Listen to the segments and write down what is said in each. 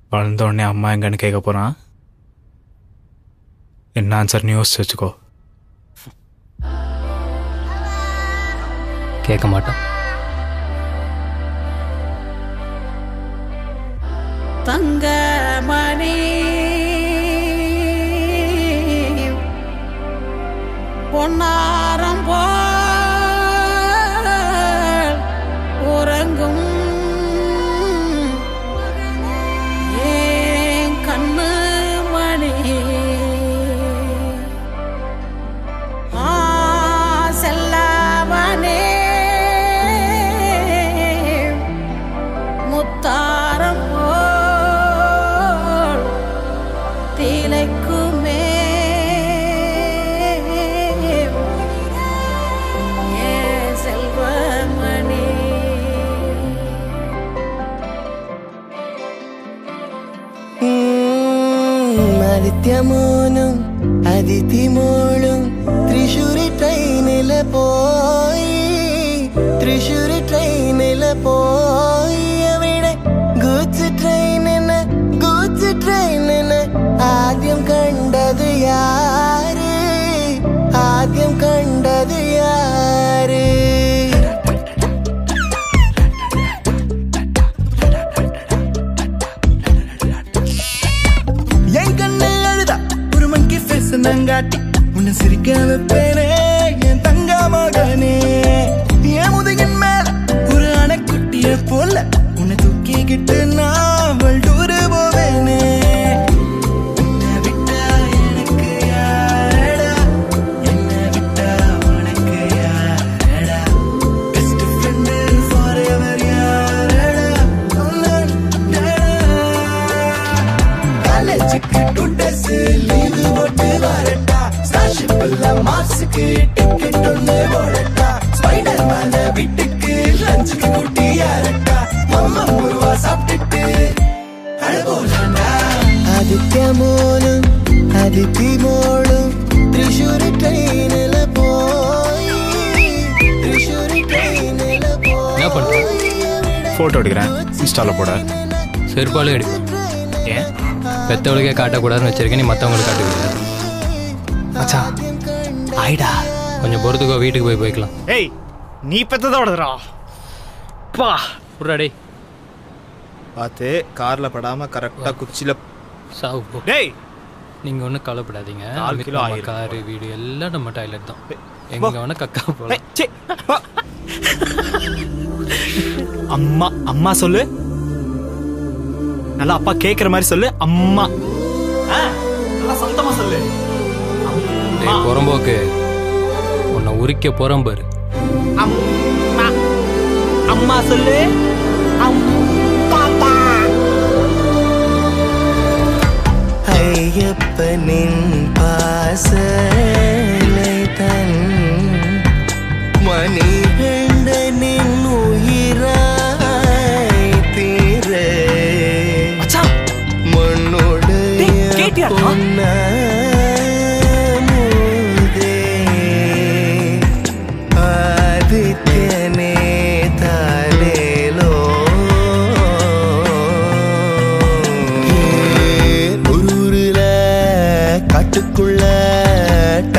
வளர்ந்த உடனே அம்மா எங்கன்னு கேட்க போகிறான் என்ன ஆன்சர்னு யோசிச்சு வச்சுக்கோ கேட்க மாட்டான் தங்கமணி பொன்னாரம் போல் உறங்கும் ஏன் கண்ணு மணி ஆ செல்லவனே முத்தாரம் போல் திளைக்குமே ஏ செல்வமணி ആദിത്യമോനും അതിഥിമോളും തൃശ്ശൂരി ട്രെയിനില് പോയി തൃശ്ശൂരി ട്രെയിനില് പോയി അവിടെ ഗൂച്ച് ട്രെയിനിന് ഗൂച്ച് ട്രെയിനിന് ആദ്യം കണ്ടത് യാര് ആദ്യം കണ്ടത് യാര് என் கண்ணு அழுதா ஒரு மங்கி ஃபேஸ் நங்காட்டி உன்னை சிரிக்க வைப்பேனே என் தங்க மகனே என் முதுகின் மேல ஒரு அணைக்குட்டிய போல உன்னை தூக்கிக்கிட்டு நான் வல்டூரு போவேனே உன்னை விட்டா எனக்கு யாரடா? என்னை விட்டா உனக்கு யாரடா? Best friend forever யாரடா? உன்னோட காலேஜுக்கு டூ டேஸ் லீவு போட்டு வரட்டா ஸ்டார்ஷிப்ல மார்ஸுக்கு டிக்கெட் ஒண்ணு போடட்டா ஸ்பைடர் மேல வீட்டுக்கு லஞ்சுக்கு குட்டி யாரட்டா மம்மா முருவா சாப்பிட்டுட்டு அழகோலண்டா ആദിത്യ മോനും അതിഥി മോളും തൃശ്ശൂർ ട്രെയിനിൽ പോയി തൃശ്ശൂർ ട്രെയിനിൽ என்ன பண்ற? പോയി ஃபோட்டோ எடுக்கிறேன் இன்ஸ்டாவில் போட செருப்பாலே அடிப்பேன் ஏன் பெத்தவளுக்கே காட்டக்கூடாதுன்னு வச்சிருக்கேன் நீ மற்றவங்களுக்கு காட்டுவீங்க மச்சான் ஆயிடா கொஞ்சம் பொறுத்துக்கோ வீட்டுக்கு போய் போய்க்கலாம் ஏய் நீ பெத்ததோடதுடா பா விட்றா டேய் பார்த்து காரில் படாமல் கரெக்டாக குச்சியில் சாவு போ டேய் நீங்கள் ஒன்றும் கவலைப்படாதீங்க நாலு கிலோ நம்ம ஆயிரும். காரு வீடு எல்லாம் நம்ம டாய்லெட் தான் ஏய், எங்க வேணா கக்கா போகலாம் சே அம்மா அம்மா சொல்லு நல்லா அப்பா கேக்குற மாதிரி சொல்லு அம்மா ஆ, நல்லா சத்தமா சொல்லு டேய் புறம்போக்கு உன்னை உரிக்க புறம் பாரு அம்மா அம்மா சொல்லு அம்மா അയ്യപ്പനിൻ പാസലൈ തൻ മണികണ്ഠനിൻ ഉയിരായി തീരെ மச்சான் മണ്ണുടയ டேய், கேட்டியாடா? പൊന്നാമുദേ ആദിത്യനേ താലേലോ ஊருல காட்டுக்குள்ள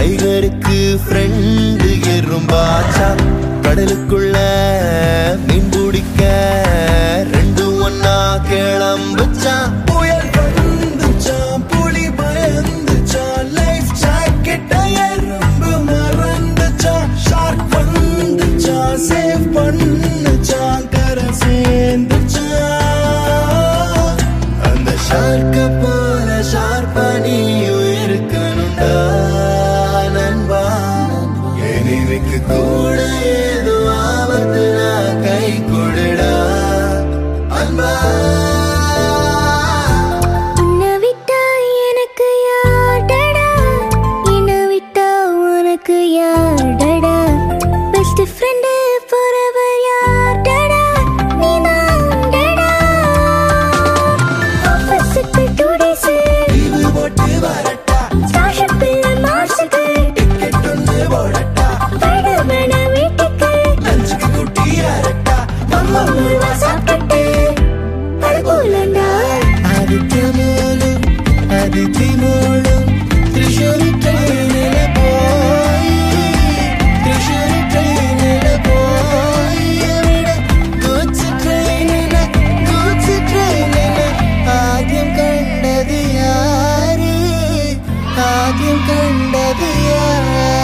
ஆദ്യം കണ്ടത് ഞാൻ